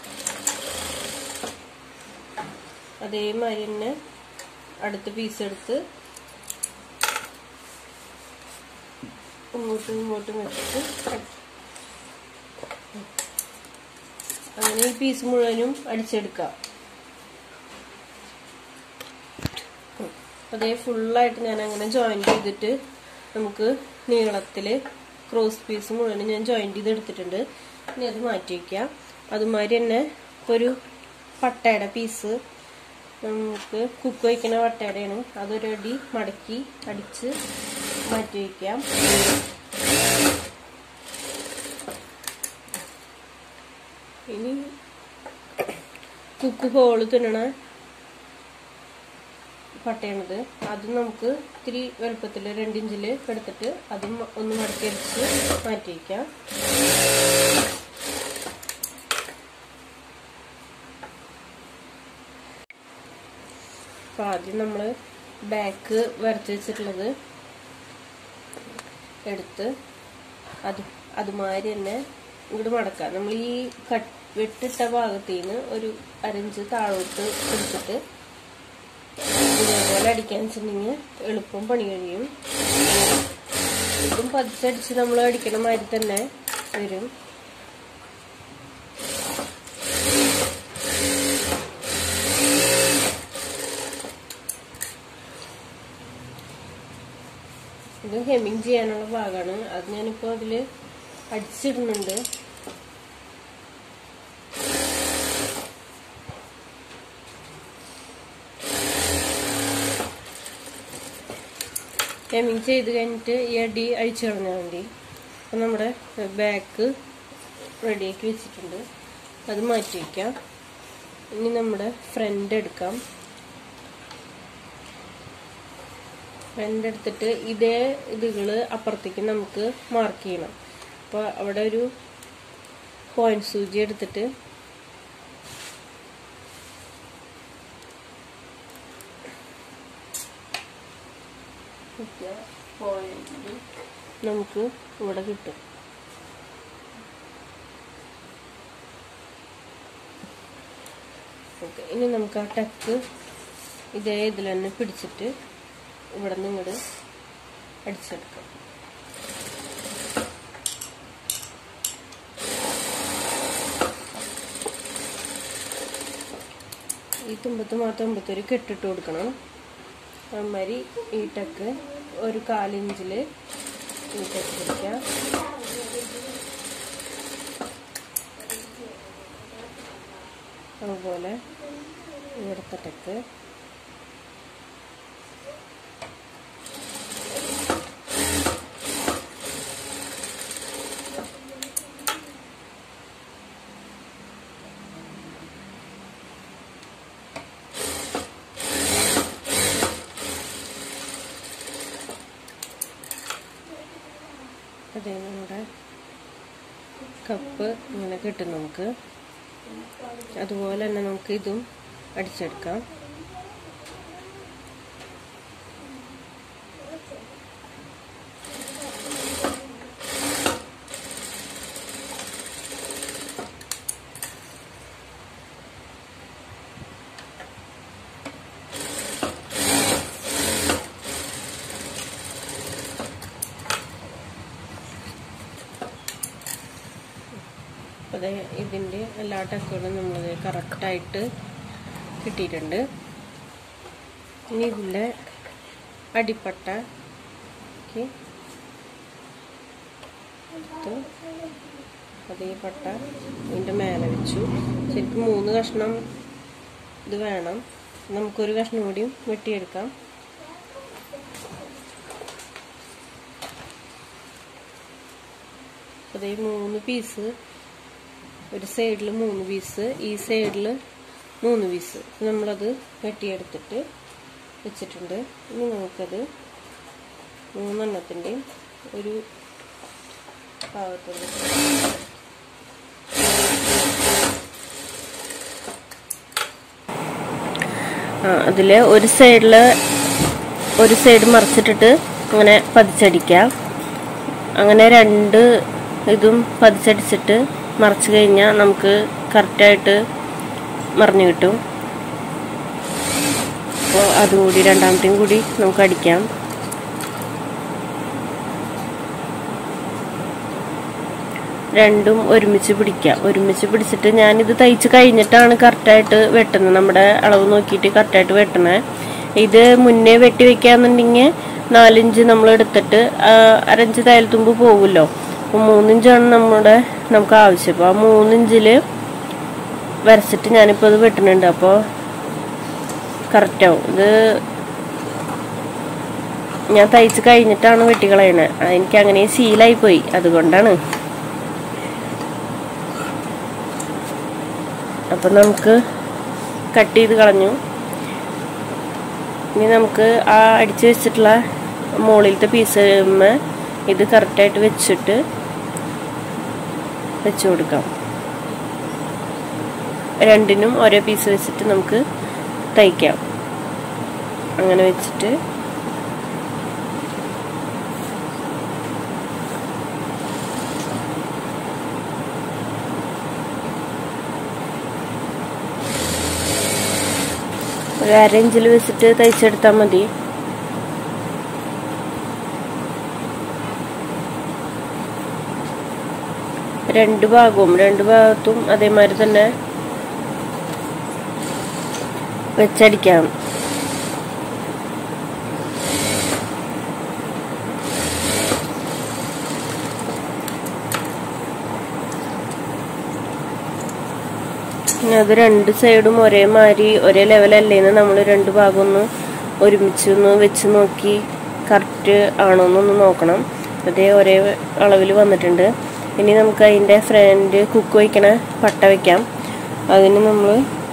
[SPEAKER 1] അതേമാതിരി തന്നെ അടുത്ത പീസ് എടുത്ത് ഇങ്ങോട്ടും ഇങ്ങോട്ടും വെച്ചിട്ട് അടിക്കാം അങ്ങനെ ഈ പീസ് മുഴുവനും അടിച്ചെടുക്കാം അതേ ഫുള്ളായിട്ട് ഞാൻ അങ്ങനെ ജോയിന്റ് ചെയ്തിട്ട് നമുക്ക് നീളത്തിൽ ക്രോസ് പീസ് മുഴുവനും ഞാൻ ജോയിന്റ് ചെയ്ത് എടുത്തിട്ടുണ്ട് ഇനി അത് മാറ്റി വയ്ക്കാം അതുമാതിരി തന്നെ ഇപ്പോൾ ഒരു പട്ടയുടെ പീസ് നമുക്ക് കുക്ക് വയ്ക്കുന്ന പട്ടയുടെയാണ് അതൊരടി മടക്കി അടിച്ച് മാറ്റി വയ്ക്കാം ഇനി കുക്ക് ഹോള് തിന്നണ പട്ടയാണിത് അതും നമുക്ക് ഇത്തിരി വലുപ്പത്തിൽ രണ്ടിഞ്ചിൽ എടുത്തിട്ട് അതും ഒന്ന് മടക്കി അടിച്ച് മാറ്റി വയ്ക്കാം അപ്പം ആദ്യം നമ്മൾ ബാക്ക് വരച്ച് വെച്ചിട്ടുള്ളത് എടുത്ത് അത് അതുമാതിരി തന്നെ ഇങ്ങോട്ട് മടക്കാം നമ്മൾ ഈ കട്ട് വെട്ടിട്ട ഭാഗത്തു നിന്ന് ഒരു അരഞ്ച് താഴോട്ട് എടുത്തിട്ട് ഇതേപോലെ അടിക്കാൻ വെച്ചിട്ടുണ്ടെങ്കിൽ എളുപ്പം പണി കഴിയും ഇതും പതിച്ചടിച്ച് നമ്മൾ അടിക്കണ മാതിരി തന്നെ വരും ഇത് ഹെമ്മിങ് ചെയ്യാനുള്ള ഭാഗമാണ് അത് ഞാനിപ്പോൾ അതിൽ അടിച്ചിടുന്നുണ്ട് ഹെമ്മിങ് ചെയ്ത് കഴിഞ്ഞിട്ട് ഈ അടി അഴിച്ചു കളഞ്ഞാൽ മതി അപ്പം നമ്മുടെ ബാക്ക് റെഡിയാക്കി വെച്ചിട്ടുണ്ട് അത് മാറ്റി വയ്ക്കാം ഇനി നമ്മുടെ ഫ്രണ്ട് എടുക്കാം ഫ്രണ്ട് എടുത്തിട്ട് ഇതേ ഇതുകൾ അപ്പുറത്തേക്ക് നമുക്ക് മാർക്ക് ചെയ്യണം അപ്പോൾ അവിടെ ഒരു പോയിന്റ് സൂചി എടുത്തിട്ട് പോയിന്റ് നമുക്ക് ഇവിടെ കിട്ടും ഓക്കെ ഇനി നമുക്ക് ആ ടക്ക് ഇതേ ഇതിൽ തന്നെ പിടിച്ചിട്ട് ഇവിടെ നിന്ന് ഇങ്ങോട്ട് അടിച്ചെടുക്കാം ഈ തുമ്പത്ത് മാത്രം തുമ്പത്തൊരു കെട്ടിട്ട് കൊടുക്കണം അതുമാതിരി ഈ ടക്ക് ഒരു കാലിഞ്ചിൽ ഈ ടക്ക് പിടിക്കാം അതുപോലെ ഇവിടുത്തെ ടക്ക് അതേ നമ്മുടെ കപ്പ് ഇങ്ങനെ കിട്ടും നമുക്ക് അതുപോലെ തന്നെ നമുക്ക് ഇതും അടിച്ചെടുക്കാം അതെ ഇതിൻ്റെ എല്ലാ ടക്കുകളും നമ്മൾ കറക്റ്റായിട്ട് കിട്ടിയിട്ടുണ്ട് ഇനി ഇതിൻ്റെ അടിപ്പട്ട എടുത്ത് അതേ പട്ട ഇതിൻ്റെ മേലെ വെച്ചു ശരിക്കും മൂന്ന് കഷ്ണം ഇത് വേണം നമുക്കൊരു കഷ്ണം കൂടിയും വെട്ടിയെടുക്കാം അതേ മൂന്ന് പീസ് ഒരു സൈഡിൽ മൂന്ന് പീസ് ഈ സൈഡിൽ മൂന്ന് പീസ് നമ്മളത് വെട്ടിയെടുത്തിട്ട് വെച്ചിട്ടുണ്ട് ഇനി നമുക്കത് മൂന്നെണ്ണത്തിൻ്റെയും ഒരു പാകത്തുള്ള ആ അതിൽ ഒരു സൈഡിൽ ഒരു സൈഡ് മറിച്ചിട്ടിട്ട് അങ്ങനെ പതിച്ചടിക്കാം അങ്ങനെ രണ്ട് ഇതും പതിച്ചടിച്ചിട്ട് മറിച്ച് കഴിഞ്ഞാൽ നമുക്ക് കറക്റ്റായിട്ട് മറിഞ്ഞു കിട്ടും അപ്പോൾ അതും കൂടി രണ്ടാമത്തെയും കൂടി നമുക്ക് അടിക്കാം രണ്ടും ഒരുമിച്ച് പിടിക്കാം ഒരുമിച്ച് പിടിച്ചിട്ട് ഞാനിത് തയ്ച്ച് കഴിഞ്ഞിട്ടാണ് കറക്റ്റായിട്ട് വെട്ടുന്നത് നമ്മുടെ അളവ് നോക്കിയിട്ട് കറക്റ്റായിട്ട് വെട്ടണേ ഇത് മുന്നേ വെട്ടി വെക്കാന്നുണ്ടെങ്കിൽ നാലിഞ്ച് നമ്മൾ എടുത്തിട്ട് അരഞ്ച് തയ്യൽത്തുമ്പ് പോകുമല്ലോ അപ്പോൾ മൂന്നിഞ്ചാണ് നമ്മുടെ നമുക്ക് ആവശ്യം അപ്പോൾ ആ മൂന്നിഞ്ചിൽ വരച്ചിട്ട് ഞാനിപ്പോൾ അത് വെട്ടുന്നുണ്ട് അപ്പോൾ കറക്റ്റാവും ഇത് ഞാൻ തയ്ച്ച് കഴിഞ്ഞിട്ടാണ് വെട്ടിക്കളയണത് എനിക്ക് അങ്ങനെ ശീലായി പോയി അതുകൊണ്ടാണ് അപ്പം നമുക്ക് കട്ട് ചെയ്ത് കളഞ്ഞു ഇനി നമുക്ക് ആ അടിച്ച് വെച്ചിട്ടുള്ള മുകളിലത്തെ പീസ് ഇത് കറക്റ്റായിട്ട് വെച്ചിട്ട് വെച്ച് കൊടുക്കാം രണ്ടിനും ഓരോ പീസ് വെച്ചിട്ട് നമുക്ക് തയ്ക്കാം അങ്ങനെ വെച്ചിട്ട് ഒരു അര ഇഞ്ചിൽ വെച്ചിട്ട് തയ്ച്ചെടുത്താൽ മതി രണ്ട് ഭാഗവും രണ്ട് ഭാഗത്തും അതേമാതിരി തന്നെ വെച്ചടിക്കാം പിന്നെ അത് രണ്ട് സൈഡും ഒരേമാതിരി ഒരേ ലെവലല്ലേന്ന് നമ്മൾ രണ്ട് ഭാഗം ഒന്ന് ഒരുമിച്ച് ഒന്ന് വെച്ച് നോക്കി കറക്റ്റ് ആണോന്നൊന്ന് നോക്കണം അതേ ഒരേ അളവിൽ വന്നിട്ടുണ്ട് ഇനി നമുക്ക് അതിൻ്റെ ഫ്രണ്ട് കുക്ക് വയ്ക്കണ പട്ട വയ്ക്കാം അതിന് നമ്മൾ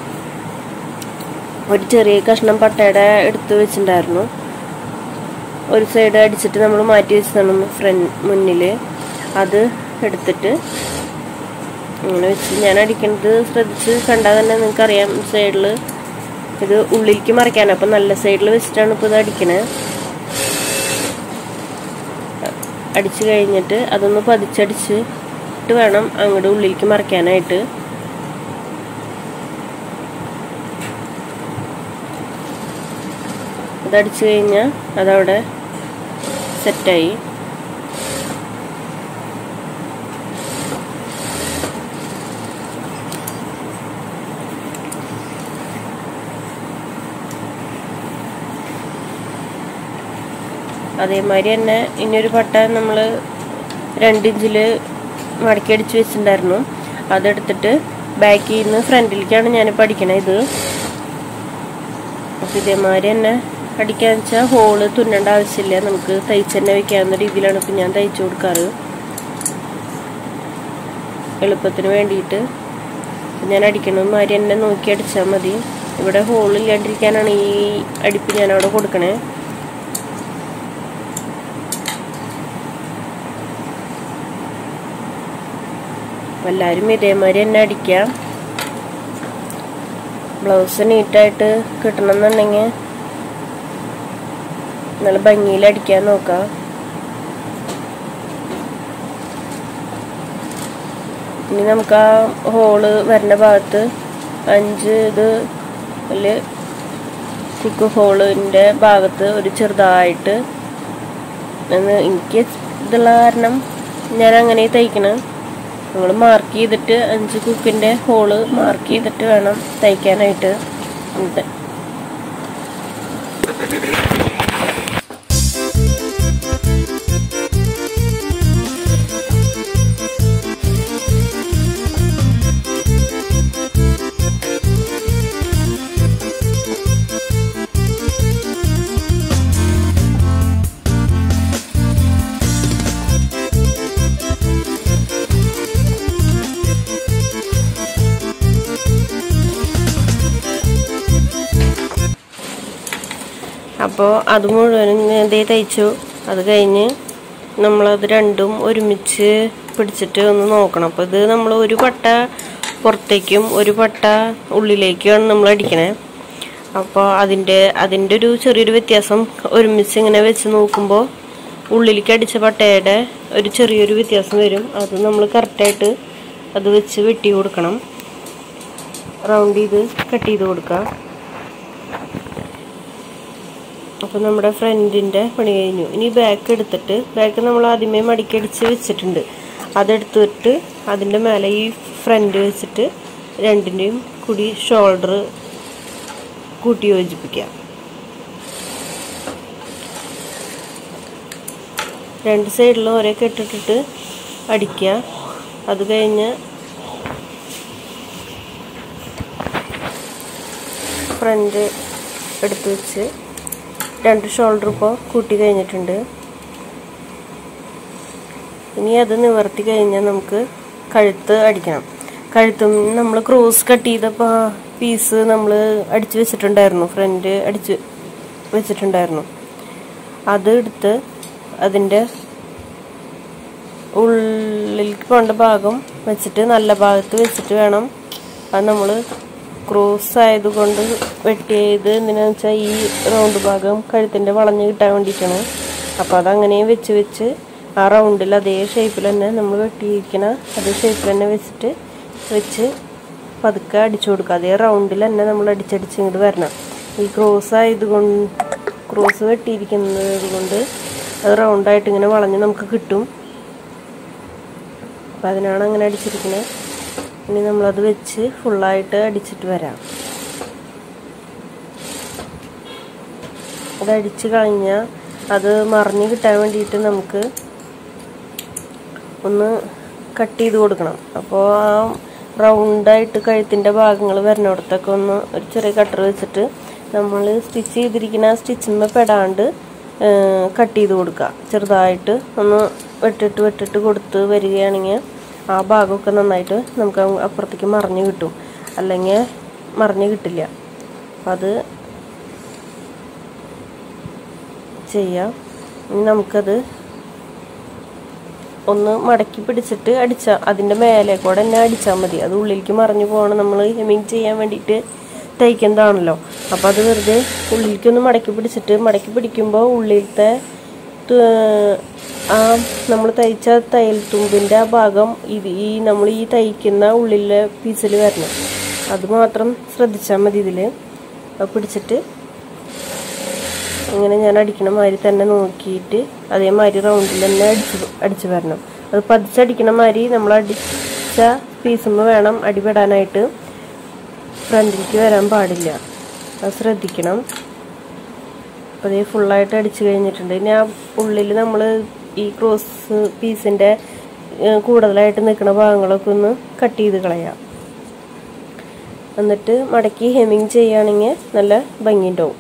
[SPEAKER 1] ഒരു ചെറിയ കഷ്ണം പട്ടയുടെ എടുത്ത് വെച്ചിട്ടുണ്ടായിരുന്നു ഒരു സൈഡ് അടിച്ചിട്ട് നമ്മൾ മാറ്റി വെച്ചതാണ് ഫ്രണ്ട് മുന്നിൽ അത് എടുത്തിട്ട് അങ്ങനെ വെച്ച് ഞാൻ അടിക്കുന്നത് ശ്രദ്ധിച്ച് കണ്ടാൽ തന്നെ നിങ്ങൾക്കറിയാം സൈഡിൽ ഇത് ഉള്ളിലേക്ക് മറിക്കാൻ അപ്പം നല്ല സൈഡിൽ വെച്ചിട്ടാണ് ഇപ്പോൾ ഇത് അടിക്കണത് അടിച്ച് കഴിഞ്ഞിട്ട് അതൊന്ന് പതിച്ചടിച്ച് ഇട്ട് വേണം അങ്ങോട്ട് ഉള്ളിലേക്ക് മറയ്ക്കാനായിട്ട് അതടിച്ച് കഴിഞ്ഞാൽ അതവിടെ സെറ്റായി അതേമാതിരി തന്നെ ഇനിയൊരു പട്ട നമ്മൾ രണ്ടിഞ്ചിൽ മടക്കി അടിച്ച് വെച്ചിട്ടുണ്ടായിരുന്നു അതെടുത്തിട്ട് ബാക്കിൽ നിന്ന് ഫ്രണ്ടിലേക്കാണ് ഞാനിപ്പോൾ അടിക്കണത് ഇത് അപ്പോൾ ഇതേമാതിരി തന്നെ അടിക്കാന്ന് വെച്ചാൽ ഹോള് തുന്നേണ്ട ആവശ്യമില്ല നമുക്ക് തയ്ച്ച് തന്നെ വെക്കാവുന്ന രീതിയിലാണ് ഇപ്പം ഞാൻ തയ്ച്ചു കൊടുക്കാറ് എളുപ്പത്തിന് വേണ്ടിയിട്ട് ഞാൻ അടിക്കണ മാതിരി തന്നെ നോക്കി അടിച്ചാൽ മതി ഇവിടെ ഹോളില്ലാണ്ടിരിക്കാനാണ് ഈ അടിപ്പ് ഞാൻ അവിടെ കൊടുക്കണേ എല്ലാവരും ഇതേമാതിരി തന്നെ അടിക്കാം ബ്ലൗസ് നീറ്റായിട്ട് കിട്ടണമെന്നുണ്ടെങ്കിൽ നല്ല ഭംഗിയിൽ അടിക്കാൻ നോക്കാം ഇനി നമുക്ക് ആ ഹോള് വരുന്ന ഭാഗത്ത് അഞ്ച് ഇത് അതിൽ കുക്ക് ഹോളിൻ്റെ ഭാഗത്ത് ഒരു ചെറുതായിട്ട് ഒന്ന് എനിക്ക് ഇതുള്ള കാരണം ഞാൻ അങ്ങനെ തയ്ക്കണം നമ്മൾ മാർക്ക് ചെയ്തിട്ട് അഞ്ച് കുക്കിൻ്റെ ഹോള് മാർക്ക് ചെയ്തിട്ട് വേണം തയ്ക്കാനായിട്ട് ഉണ്ട് അപ്പോൾ അത് മുഴുവനും ഇതേ തയ്ച്ചു അത് കഴിഞ്ഞ് നമ്മളത് രണ്ടും ഒരുമിച്ച് പിടിച്ചിട്ട് ഒന്ന് നോക്കണം അപ്പോൾ ഇത് നമ്മൾ ഒരു പട്ട പുറത്തേക്കും ഒരു പട്ട ഉള്ളിലേക്കുമാണ് നമ്മൾ അടിക്കണേ അപ്പോൾ അതിൻ്റെ അതിൻ്റെ ഒരു ചെറിയൊരു വ്യത്യാസം ഒരുമിച്ച് ഇങ്ങനെ വെച്ച് നോക്കുമ്പോൾ ഉള്ളിലേക്ക് അടിച്ച പട്ടയുടെ ഒരു ചെറിയൊരു വ്യത്യാസം വരും അത് നമ്മൾ കറക്റ്റായിട്ട് അത് വെച്ച് വെട്ടി കൊടുക്കണം റൗണ്ട് ചെയ്ത് കട്ട് ചെയ്ത് കൊടുക്കുക അപ്പോൾ നമ്മുടെ ഫ്രണ്ടിൻ്റെ പണി കഴിഞ്ഞു ഇനി ബാക്ക് എടുത്തിട്ട് ബാക്ക് നമ്മൾ ആദ്യമേ മടിക്കടിച്ച് വെച്ചിട്ടുണ്ട് അതെടുത്തിട്ട് അതിൻ്റെ മേലെ ഈ ഫ്രണ്ട് വെച്ചിട്ട് രണ്ടിൻ്റെയും കൂടി ഷോൾഡർ കൂട്ടി യോജിപ്പിക്കുക രണ്ട് സൈഡിലും ഒരേ കെട്ടിട്ടിട്ട് അടിക്കുക അത് കഴിഞ്ഞ് ഫ്രണ്ട് എടുത്ത് വെച്ച് രണ്ട് ഷോൾഡർ ഇപ്പോൾ കൂട്ടി കഴിഞ്ഞിട്ടുണ്ട് ഇനി അത് നിവർത്തി കഴിഞ്ഞാൽ നമുക്ക് കഴുത്ത് അടിക്കണം കഴുത്തും നമ്മൾ ക്രോസ് കട്ട് ചെയ്ത പീസ് നമ്മൾ അടിച്ച് വെച്ചിട്ടുണ്ടായിരുന്നു ഫ്രണ്ട് അടിച്ച് വെച്ചിട്ടുണ്ടായിരുന്നു അത് എടുത്ത് അതിൻ്റെ ഉള്ളിലേക്ക് പോകേണ്ട ഭാഗം വെച്ചിട്ട് നല്ല ഭാഗത്ത് വെച്ചിട്ട് വേണം അത് നമ്മൾ ക്രോസ് ആയതുകൊണ്ട് വെട്ടിയത് എന്തിനാന്ന് വെച്ചാൽ ഈ റൗണ്ട് ഭാഗം കഴുത്തിൻ്റെ വളഞ്ഞ് കിട്ടാൻ വേണ്ടിയിട്ടാണ് അപ്പോൾ അതങ്ങനെ വെച്ച് വെച്ച് ആ റൗണ്ടിൽ അതേ ഷേപ്പിൽ തന്നെ നമ്മൾ വെട്ടിയിരിക്കണ അതേ ഷേപ്പിൽ തന്നെ വെച്ചിട്ട് വെച്ച് പതുക്കെ അടിച്ചു കൊടുക്കുക അതേ റൗണ്ടിൽ തന്നെ നമ്മൾ അടിച്ചടിച്ച് ഇങ്ങോട്ട് വരണം ഈ ക്രോസ് ആയതുകൊണ്ട് ക്രോസ് വെട്ടിയിരിക്കുന്നത് കൊണ്ട് അത് റൗണ്ടായിട്ട് ഇങ്ങനെ വളഞ്ഞ് നമുക്ക് കിട്ടും അപ്പം അതിനാണ് അങ്ങനെ അടിച്ചിരിക്കുന്നത് ഇനി നമ്മളത് വെച്ച് ഫുള്ളായിട്ട് അടിച്ചിട്ട് വരാം അത് അടിച്ച് കഴിഞ്ഞാൽ അത് മറിഞ്ഞ് കിട്ടാൻ വേണ്ടിയിട്ട് നമുക്ക് ഒന്ന് കട്ട് ചെയ്ത് കൊടുക്കണം അപ്പോൾ ആ റൗണ്ടായിട്ട് കഴുത്തിൻ്റെ ഭാഗങ്ങൾ വരുന്നിടത്തൊക്കെ ഒന്ന് ഒരു ചെറിയ കട്ടർ വെച്ചിട്ട് നമ്മൾ സ്റ്റിച്ച് ചെയ്തിരിക്കുന്ന ആ സ്റ്റിച്ചിന്മേൽ പെടാണ്ട് കട്ട് ചെയ്ത് കൊടുക്കുക ചെറുതായിട്ട് ഒന്ന് വെട്ടിട്ട് വെട്ടിട്ട് കൊടുത്ത് വരികയാണെങ്കിൽ ആ ഭാഗമൊക്കെ നന്നായിട്ട് നമുക്ക് അപ്പുറത്തേക്ക് മറിഞ്ഞ് കിട്ടും അല്ലെങ്കിൽ മറിഞ്ഞ് കിട്ടില്ല അപ്പം അത് ചെയ്യാം ഇനി നമുക്കത് ഒന്ന് മടക്കി പിടിച്ചിട്ട് അടിച്ചാൽ അതിൻ്റെ മേലെ കൂടെ തന്നെ അടിച്ചാൽ മതി അത് ഉള്ളിലേക്ക് മറിഞ്ഞു പോകണം നമ്മൾ ഹെമ്മിങ് ചെയ്യാൻ വേണ്ടിയിട്ട് തയ്ക്കുന്നതാണല്ലോ അപ്പോൾ അത് വെറുതെ ഉള്ളിലേക്ക് ഒന്ന് മടക്കി പിടിച്ചിട്ട് മടക്കി പിടിക്കുമ്പോൾ ഉള്ളിലത്തെ തു- ആ നമ്മൾ തയ്ച്ച തയ്യൽ തുമ്പിൻ്റെ ആ ഭാഗം ഇത് ഈ നമ്മൾ ഈ തയ്ക്കുന്ന ഉള്ളിലെ പീസിൽ വരണം അത് മാത്രം ശ്രദ്ധിച്ചാൽ മതി ഇതിൽ പിടിച്ചിട്ട് ഇങ്ങനെ ഞാൻ അടിക്കണ മാതിരി തന്നെ നോക്കിയിട്ട് അതേമാതിരി റൗണ്ടിൽ തന്നെ അടിച്ച് അടിച്ച് വരണം അത് പതിച്ചടിക്കണ മാതിരി നമ്മൾ അടിച്ച പീസുമ്പോൾ വേണം അടിപെടാനായിട്ട് ഫ്രണ്ടിലേക്ക് വരാൻ പാടില്ല അത് ശ്രദ്ധിക്കണം അപ്പോൾ ഇത് ഫുള്ളായിട്ട് അടിച്ചു കഴിഞ്ഞിട്ടുണ്ട് ഇനി ആ ഉള്ളിൽ നമ്മൾ ഈ ക്രോസ് പീസിൻ്റെ കൂടുതലായിട്ട് നിൽക്കുന്ന ഭാഗങ്ങളൊക്കെ ഒന്ന് കട്ട് ചെയ്ത് കളയാം എന്നിട്ട് മടക്കി ഹെമ്മിങ് ചെയ്യുകയാണെങ്കിൽ നല്ല ഭംഗിയുണ്ടാവും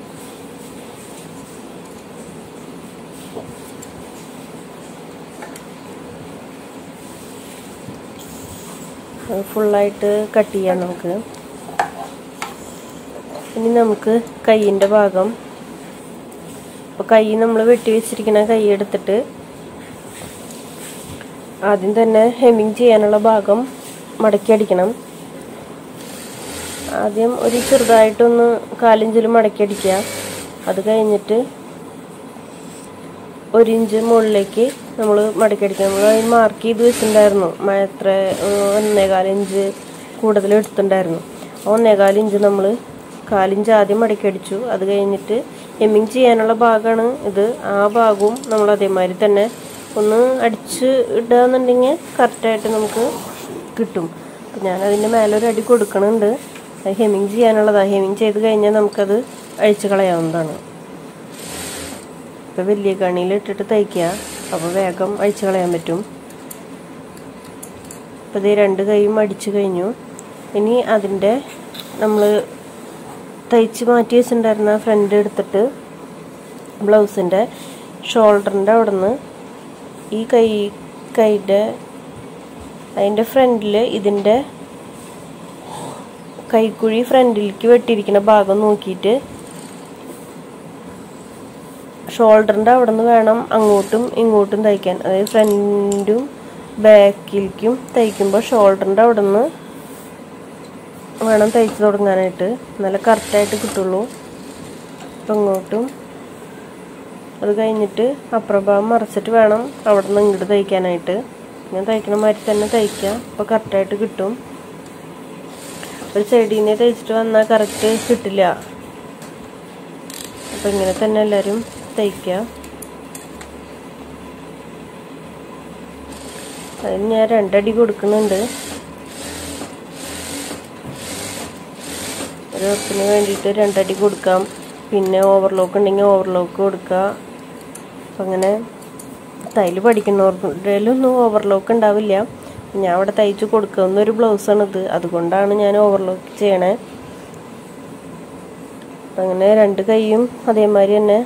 [SPEAKER 1] അത് ഫുള്ളായിട്ട് കട്ട് ചെയ്യാം നമുക്ക് ഇനി നമുക്ക് കൈയിൻ്റെ ഭാഗം അപ്പോൾ കൈ നമ്മൾ വെട്ടി വെച്ചിരിക്കുന്ന കൈ എടുത്തിട്ട് ആദ്യം തന്നെ ഹെമ്മിങ് ചെയ്യാനുള്ള ഭാഗം മടക്കി അടിക്കണം ആദ്യം ഒരു ചെറുതായിട്ടൊന്ന് കാലിഞ്ചിൽ മടക്കി അടിക്കുക അത് കഴിഞ്ഞിട്ട് ഒരു ഇഞ്ച് മുകളിലേക്ക് നമ്മൾ മടക്കി അടിക്കുക നമ്മൾ അതിന് മാർക്ക് ചെയ്ത് വെച്ചിട്ടുണ്ടായിരുന്നു മ- എത്ര ഏഹ്, ഒന്നേകാൽ ഇഞ്ച് കൂടുതൽ എടുത്തിട്ടുണ്ടായിരുന്നു ആ ഒന്നേകാൽ ഇഞ്ച് നമ്മൾ കാലിഞ്ച് ആദ്യം മടക്കി അടിച്ചു അത് കഴിഞ്ഞിട്ട് ഹെമ്മിങ് ചെയ്യാനുള്ള ഭാഗമാണ് ഇത് ആ ഭാഗവും നമ്മൾ അതേമാതിരി തന്നെ ഒന്ന് അടിച്ച് ഇടുക എന്നുണ്ടെങ്കിൽ കറക്റ്റായിട്ട് നമുക്ക് കിട്ടും അപ്പം ഞാൻ അതിൻ്റെ മേലെ ഒരു അടി കൊടുക്കണുണ്ട് അത് ഹെമ്മിങ് ചെയ്യാനുള്ളതാണ് ഹെമ്മിങ് ചെയ്ത് കഴിഞ്ഞാൽ നമുക്കത് അഴിച്ചു കളയാവുന്നതാണ് ഇപ്പോൾ വലിയ കണിയിൽ ഇട്ടിട്ട് തയ്ക്കുക അപ്പോൾ വേഗം അഴിച്ചു കളയാൻ പറ്റും അപ്പോൾ ഇത് രണ്ട് കൈയും അടിച്ചു കഴിഞ്ഞു ഇനി അതിൻ്റെ നമ്മൾ തയ്ച്ച് മാറ്റി വെച്ചിട്ടുണ്ടായിരുന്ന ഫ്രണ്ട് എടുത്തിട്ട് ബ്ലൗസിൻ്റെ ഷോൾഡറിൻ്റെ അവിടെ നിന്ന് ഈ കൈ കൈയുടെ അതിൻ്റെ ഫ്രണ്ടിൽ ഇതിൻ്റെ കൈക്കുഴി ഫ്രണ്ടിലേക്ക് വെട്ടിയിരിക്കുന്ന ഭാഗം നോക്കിയിട്ട് ഷോൾഡറിൻ്റെ അവിടെ നിന്ന് വേണം അങ്ങോട്ടും ഇങ്ങോട്ടും തയ്ക്കാൻ അതായത് ഫ്രണ്ടും ബാക്കിലേക്കും തയ്ക്കുമ്പോൾ ഷോൾഡറിൻ്റെ അവിടെ നിന്ന് വേണം തയ്ച്ച് തുടങ്ങാനായിട്ട് നല്ല കറക്റ്റായിട്ട് കിട്ടുള്ളൂ അപ്പം ഇങ്ങോട്ടും അത് കഴിഞ്ഞിട്ട് അപ്പുറഭാഗം മറച്ചിട്ട് വേണം അവിടെ നിന്ന് ഇങ്ങോട്ട് തയ്ക്കാനായിട്ട് ഞാൻ തയ്ക്കണ മാതിരി തന്നെ തയ്ക്കാം അപ്പോൾ കറക്റ്റായിട്ട് കിട്ടും ഒരു സൈഡിൽ നിന്ന് തയ്ച്ചിട്ട് വന്നാൽ കറക്റ്റ് കിട്ടില്ല അപ്പം ഇങ്ങനെ തന്നെ എല്ലാവരും തയ്ക്കുക അതിന് ഞാൻ രണ്ടടി കൊടുക്കുന്നുണ്ട് ഒരു ഉറപ്പിന് വേണ്ടിയിട്ട് രണ്ടടി കൊടുക്കാം പിന്നെ ഓവർലോക്ക് ഉണ്ടെങ്കിൽ ഓവർലോക്ക് കൊടുക്കുക അപ്പം അങ്ങനെ തയ്യൽ പഠിക്കുന്നവരുടെയിലൊന്നും ഓവർലോക്ക് ഉണ്ടാവില്ല ഞാൻ അവിടെ തയ്ച്ച് കൊടുക്കുന്ന ഒരു ബ്ലൗസാണിത് അതുകൊണ്ടാണ് ഞാൻ ഓവർലോക്ക് ചെയ്യണേ അപ്പം അങ്ങനെ രണ്ട് കൈയും അതേമാതിരി തന്നെ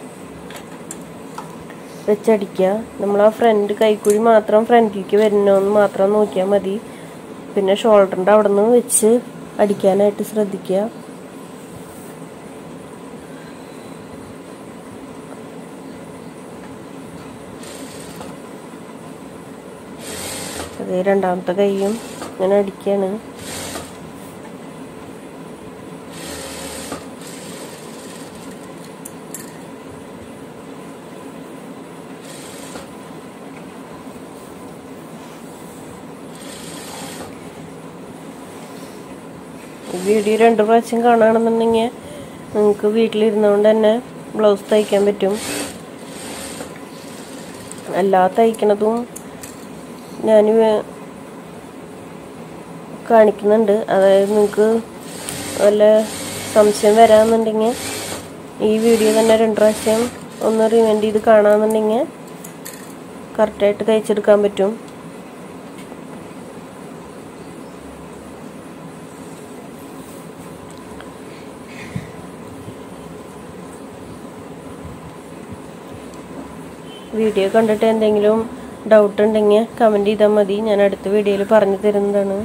[SPEAKER 1] വെച്ചടിക്കുക നമ്മൾ ആ ഫ്രണ്ട് കൈക്കുഴി മാത്രം ഫ്രണ്ടിലേക്ക് വരുന്നോന്ന് മാത്രം നോക്കിയാൽ മതി പിന്നെ ഷോൾഡറിൻ്റെ അവിടെ നിന്ന് വെച്ച് അടിക്കാനായിട്ട് ശ്രദ്ധിക്കുക അത് രണ്ടാമത്തെ കൈയും ഇങ്ങനെ അടിക്കുകയാണ് ഈ വീഡിയോ രണ്ട് പ്രാവശ്യം കാണുകയാണെന്നുണ്ടെങ്കിൽ നിങ്ങൾക്ക് വീട്ടിലിരുന്നുകൊണ്ട് തന്നെ ബ്ലൗസ് തയ്ക്കാൻ പറ്റും എല്ലാ തയ്ക്കണതും ഞാൻ കാണിക്കുന്നുണ്ട് അതായത് നിങ്ങൾക്ക് വല്ല സംശയം വരാമെന്നുണ്ടെങ്കിൽ ഈ വീഡിയോ തന്നെ രണ്ട് പ്രാവശ്യം ഒന്ന് റിവൈൻഡ് ചെയ്ത് കാണാമെന്നുണ്ടെങ്കിൽ കറക്റ്റായിട്ട് തയ്ച്ചെടുക്കാൻ പറ്റും വീഡിയോ കണ്ടിട്ട് എന്തെങ്കിലും ഡൗട്ട് ഉണ്ടെങ്കിൽ കമൻറ്റ് ചെയ്താൽ മതി ഞാൻ അടുത്ത വീഡിയോയിൽ പറഞ്ഞു തരുന്നതാണ്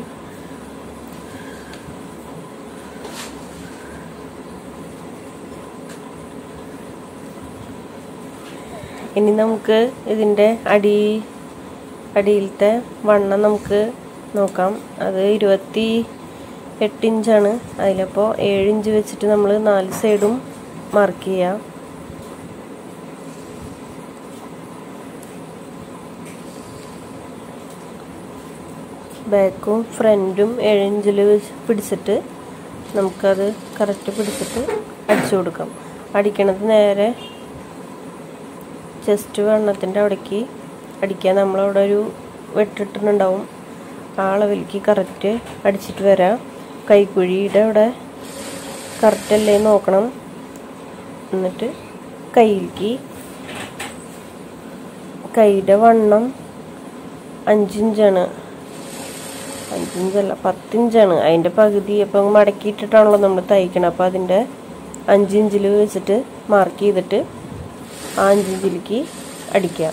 [SPEAKER 1] ഇനി നമുക്ക് ഇതിൻ്റെ അടി അടിയിലത്തെ വണ്ണം നമുക്ക് നോക്കാം അത് ഇരുപത്തി എട്ട് ഇഞ്ചാണ് അതിലപ്പോൾ ഏഴ് ഇഞ്ച് വെച്ചിട്ട് നമ്മൾ നാല് സൈഡും മാർക്ക് ചെയ്യാം ബാക്കും ഫ്രണ്ടും ഏഴിഞ്ചിൽ പിടിച്ചിട്ട് നമുക്കത് കറക്റ്റ് പിടിച്ചിട്ട് അടിച്ചു കൊടുക്കാം അടിക്കണത് നേരെ ചെസ്റ്റ് വണ്ണത്തിൻ്റെ അവിടേക്ക് അടിക്കാൻ നമ്മളവിടെ ഒരു വെട്ടിട്ടുണ്ടാവും ആ അളവിലേക്ക് കറക്റ്റ് അടിച്ചിട്ട് വരാം കൈക്കുഴിയുടെ അവിടെ കറക്റ്റ് അല്ലേ നോക്കണം എന്നിട്ട് കയ്യിലേക്ക് കൈയുടെ വണ്ണം അഞ്ചിഞ്ചാണ് അഞ്ചിഞ്ചല്ല പത്തിഞ്ചാണ് അതിൻ്റെ പകുതി അപ്പം മടക്കിയിട്ടിട്ടാണല്ലോ നമ്മൾ തയ്ക്കണം അപ്പോൾ അതിൻ്റെ അഞ്ചിഞ്ചിൽ വെച്ചിട്ട് മാർക്ക് ചെയ്തിട്ട് ആ അഞ്ചിഞ്ചിലേക്ക് അടിക്കുക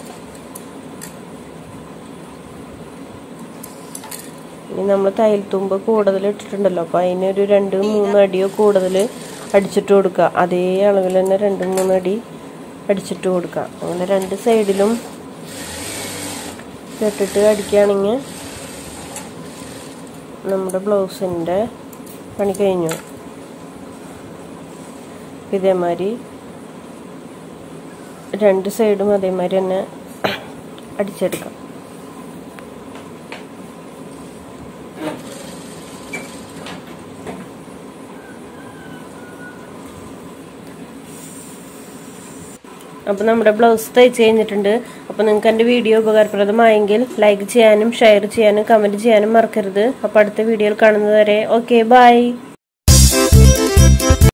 [SPEAKER 1] ഇനി നമ്മൾ തയ്യൽ തുമ്പ് കൂടുതൽ ഇട്ടിട്ടുണ്ടല്ലോ അപ്പോൾ അതിനൊരു രണ്ട് മൂന്ന് അടിയോ കൂടുതൽ അടിച്ചിട്ട് കൊടുക്കുക അതേ അളവിൽ തന്നെ രണ്ട് മൂന്ന് അടി അടിച്ചിട്ട് കൊടുക്കുക അങ്ങനെ രണ്ട് സൈഡിലും കെട്ടിട്ട് അടിക്കുകയാണെങ്കിൽ നമ്മുടെ ബ്ലൗസിൻ്റെ പണി കഴിഞ്ഞു ഇതേമാതിരി രണ്ട് സൈഡും അതേമാതിരി തന്നെ അടിച്ചെടുക്കാം അപ്പോൾ നമ്മുടെ ബ്ലൗസ് തയ്ച്ച് കഴിഞ്ഞിട്ടുണ്ട് അപ്പോൾ നിങ്ങൾക്ക് എൻ്റെ വീഡിയോ ഉപകാരപ്രദമായെങ്കിൽ ലൈക്ക് ചെയ്യാനും ഷെയർ ചെയ്യാനും കമൻറ്റ് ചെയ്യാനും മറക്കരുത് അപ്പോൾ അടുത്ത വീഡിയോയിൽ കാണുന്നത് വരെ ഓക്കെ ബൈ